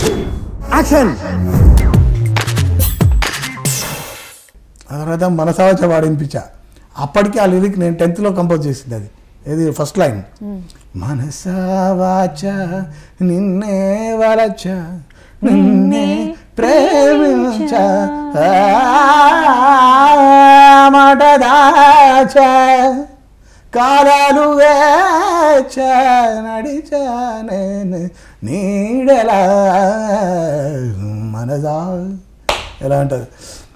Action ఆ తర్వాత మనసావచ వాడినిపించా అప్పటికి ఆ లిరిక్ నేను టెన్త్లో కంపోజ్ చేసింది అది ఇది ఫస్ట్ లైన్ మనసావాచ నిన్నే వలచ నిన్నే ప్రేమించ మాట దాచ కాలాలు వేచ నడిచ నేను నీడలా మనదా ఎలా అంటారు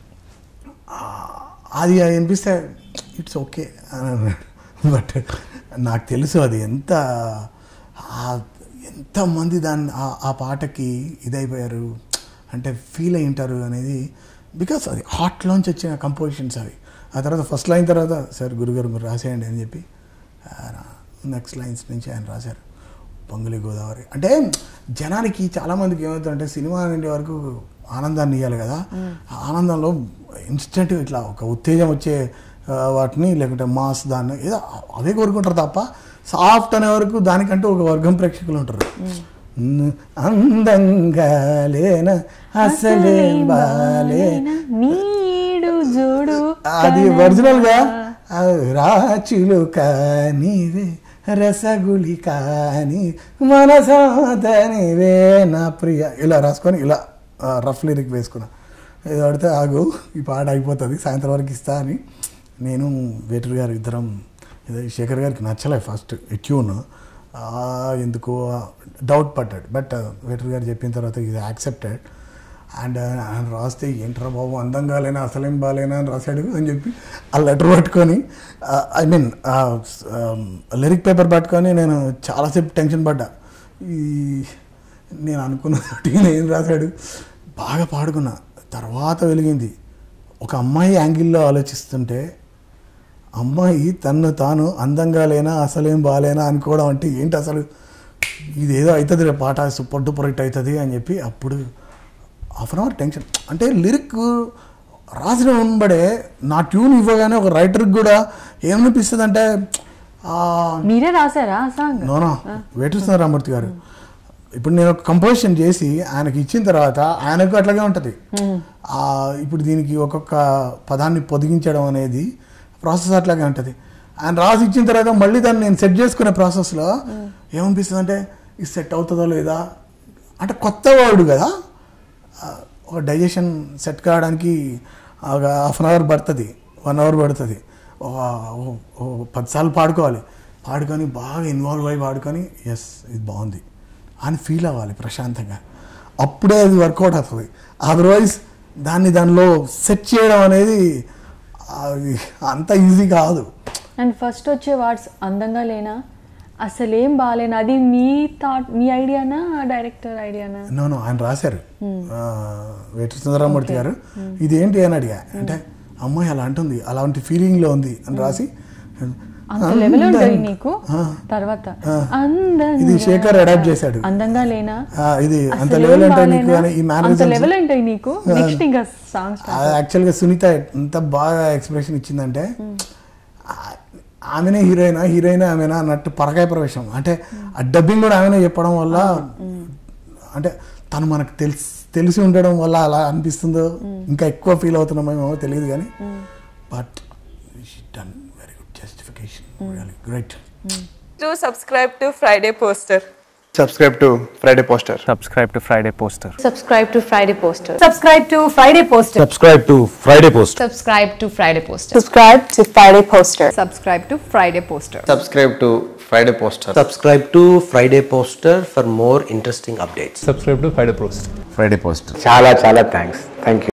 అది వినిపిస్తే ఇట్స్ ఓకే అని అన్నాడు బట్ నాకు తెలుసు అది ఎంత ఆ- ఎంతమంది దాన్ని ఆ- ఆ పాటకి ఇదైపోయారు అంటే ఫీల్ అయి ఉంటారు అనేది బికాస్ అది హార్ట్లోంచి వచ్చిన కంపోజిషన్స్ అవి ఆ తర్వాత ఫస్ట్ లైన్ తర్వాత సార్ గురుగారు మీరు రాసేయండి అని చెప్పి నెక్స్ట్ లైన్స్ నుంచి ఆయన రాశారు పొంగులి గోదావరి అంటే జనానికి చాలామందికి ఏమవుతుందంటే సినిమా నుండి వరకు ఆనందాన్ని ఇవ్వాలి కదా ఆ ఆనందంలో ఇన్స్టెంట్ ఇట్లా ఒక ఉత్తేజం వచ్చే ఆ, వాటిని లేకుంటే మాస్ దాన్ని ఏదో అవే కోరుకుంటారు తప్ప సాఫ్ట్ అనే వరకు దానికంటూ ఒక వర్గం ప్రేక్షకులు ఉంటారు అందంగా లేన అసలే బాలేన నీడు జోడు అది ఒరిజినల్ గా రాచులు కానివే రసగులి కాని మనసాదనివే నా ప్రియ ఇలా రాసుకొని ఇలా రఫ్ లిరిక్ వేసుకున్నా ఇది పడితే ఆగు ఈ పాట అయిపోతుంది సాయంత్రం వరకు ఇస్తా అని నేను వేటర్ గారు ఇద్దరం ఏదో శేఖర్ గారికి నచ్చలే ఫస్ట్ ట్యూన్ ఎందుకో డౌట్ పడ్డాడు బట్ వేటర్ గారు చెప్పిన తర్వాత ఇది యాక్సెప్టెడ్ అండ్ ఆయన రాస్తే ఏంట్రా బాబు అందంగా లేనా అసలేం బాగాలేనా అని రాశాడు అని చెప్పి ఆ లెటర్ పట్టుకొని ఐ మీన్ లిరిక్ పేపర్ పట్టుకొని నేను చాలాసేపు టెన్షన్ పడ్డా ఈ నేను అనుకున్నది నేను రాశాడు బాగా పాడుకున్నా తర్వాత వెలిగింది ఒక అమ్మాయి యాంగిల్లో ఆలోచిస్తుంటే అమ్మాయి తన్ను తాను అందంగా లేనా అసలేం బాగాలేనా అనుకోవడం అంటే ఏంటి అసలు ఇదేదో అవుతుంది రే పాట సూపర్ డూపర్ హిట్ అవుతుంది అని చెప్పి అప్పుడు హాఫ్ అన్ అవర్ టెన్షన్ అంటే లిరిక్ రాసిన ఉండబడే నా ట్యూన్ ఇవ్వగానే ఒక రైటర్కి కూడా ఏమనిపిస్తుంది అంటే మీరే రాశారా ఆ సాంగ్ నోనా వేటూరు రామూర్తి గారు ఇప్పుడు నేను ఒక కంపోజిషన్ చేసి ఆయనకి ఇచ్చిన తర్వాత ఆయనకు అట్లాగే ఉంటుంది ఆ, ఇప్పుడు దీనికి ఒక్కొక్క పదాన్ని పొదిగించడం అనేది ప్రాసెస్ అట్లాగే ఉంటుంది ఆయన రాసి ఇచ్చిన తర్వాత మళ్ళీ దాన్ని నేను సెట్ చేసుకునే ప్రాసెస్లో ఏమనిపిస్తుంది అంటే ఇది సెట్ అవుతుందో లేదా అంటే కొత్త వర్డ్ కదా ఆ, ఒక డైజెషన్ సెట్ కావడానికి ఒక హాఫ్ అన్ అవర్ పడుతుంది వన్ అవర్ పడుతుంది ఒక ఓ- ఓ పదిసార్లు పాడుకోవాలి పాడుకొని బాగా ఇన్వాల్వ్ అయ్యి పాడుకొని ఎస్ ఇది బాగుంది అని ఫీల్ అవ్వాలి ప్రశాంతంగా అప్పుడే అది వర్కౌట్ అవుతుంది అదర్వైజ్ దాన్ని దానిలో సెట్ చేయడం అనేది అది అంత ఈజీ కాదు అండ్ ఫస్ట్ వచ్చే వర్డ్స్ అందంగా లేనా అసలేం బాగాలేనా అది మీ థాట్ మీ ఐడియానా డైరెక్టర్ ఐడియానా నో నో ఆయన రాశారు వేటర్ సుందరమూర్తి గారు ఇదేంటి అని అడిగా అంటే అమ్మాయి అలా అంటుంది అలాంటి ఫీలింగ్లో ఉంది అని రాసి అంత లెవెల్ ఉంటుంది అందంగా- నీకు ఆ, తర్వాత ఆ. అందంగా ఇది శేఖర్ అడాప్ట్ చేశాడు అందంగా లేనా ఆ, ఇది అంత అసలేం లెవెల్ అంటే నీకు బాలేనా? అని ఈ అంత మేనరిజమ్స్ లెవెల్ అంటే నీకు నెక్స్ట్ ఇంకా సాంగ్స్ యాక్చువల్గా సునీత ఎంత బాగా ఎక్స్ప్రెషన్ ఇచ్చిందంటే ఆ- ఆమెనే హీరోయినా హీరోయిన్ ఆమెనా అన్నట్టు పరకాయ ప్రవేశం అంటే ఆ డబ్బింగ్ కూడా ఆమెనే చెప్పడం వల్ల అంటే తను మనకు తెలిసి తెలిసి ఉండడం వల్ల అలా అనిపిస్తుందో ఇంకా ఎక్కువ ఫీల్ అవుతున్నామేమో తెలియదు కానీ but done very good justification great Do subscribe to Friday Poster. subscribe to Friday Poster. subscribe to Friday Poster. Subscribe to Friday Poster. Subscribe to Friday Poster. subscribe to Friday Post. Subscribe to Friday Poster. Subscribe to Friday Poster. Subscribe to Friday Poster. Subscribe to Friday Poster. Subscribe to Friday Poster for more interesting updates. Subscribe to Friday Post. Friday Poster. చాలా చాలా thanks thank you